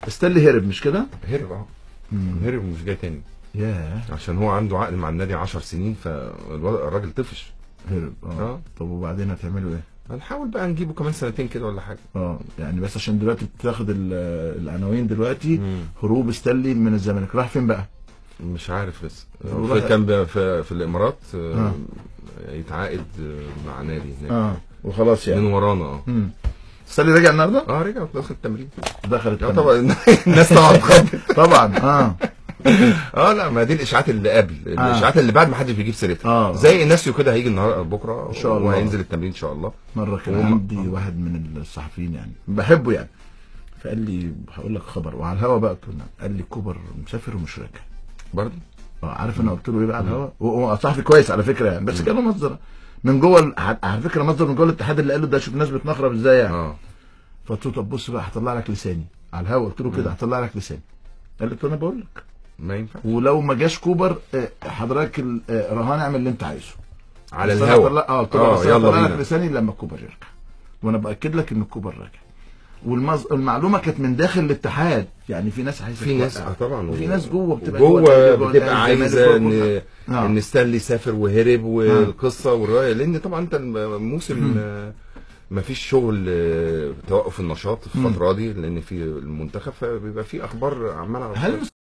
ستانلي هرب مش كده؟ هرب اه هرب ومش جاي تاني ياه عشان هو عنده عقد مع النادي 10 سنين فالراجل طفش هرب اه اه طب وبعدين هتعملوا ايه؟ هنحاول بقى نجيبه كمان سنتين كده ولا حاجه اه يعني بس عشان دلوقتي بتاخد ال- العناوين دلوقتي مم. هروب ستانلي من الزمالك راح فين بقى؟ مش عارف لسه هو في بقى- كان ب- في, في الامارات آه، آه. يتعاقد آه، مع نادي هناك اه وخلاص من يعني ورانا اه مم. ستانلي رجع النهارده؟ اه رجع دخل التمرين دخل اه التمرين. طبعا الناس طبعا اتخضت طبعا اه اه لا ما دي الاشاعات اللي قبل الاشاعات اللي بعد ما حدش بيجيب سيرتها آه. زي الناس كده هيجي النهارده بكره إن شاء الله. وهينزل التمرين ان شاء الله مره كان وهم- عندي واحد من الصحفيين يعني بحبه يعني فقال لي هقول لك خبر وعلى الهوا بقى قلت له نعم. قال لي كوبر مسافر ومش راجع برضه اه عارف انا قلت له ايه بقى على الهوا هو صحفي كويس على فكره يعني بس كان مصدر من جوه ال- على فكره مصدر من جوه الاتحاد اللي قال له ده شوف الناس بتنخرب ازاي يعني اه فقلت له طب بص بقى هطلع لك لساني على الهوا قلت له كده هطلع لك لساني قال لي قلت له انا بقول لك ما ينفع ولو ما جاش كوبر آه، حضرتك ال- آه، رهان اعمل اللي انت عايزه على بس أنا الهوا هطلع- اه قلت له اه بس أنا يلا هطلع لك بينا لساني لما كوبر يرجع وانا باكد لك ان كوبر راجع والمز... المعلومه كانت من داخل الاتحاد يعني في ناس عايزه في ناس توقع. اه طبعا وفي ناس جوه بتبقى جوه النادي، بتبقى الزمالك، عايزه جوه ان كل حاجة. آه. ان ستانلي سافر وهرب والقصه والروايه لان طبعا انت الموسم آه، ما فيش شغل آه، توقف النشاط في الفتره دي لان في المنتخب فبيبقى في اخبار عماله هل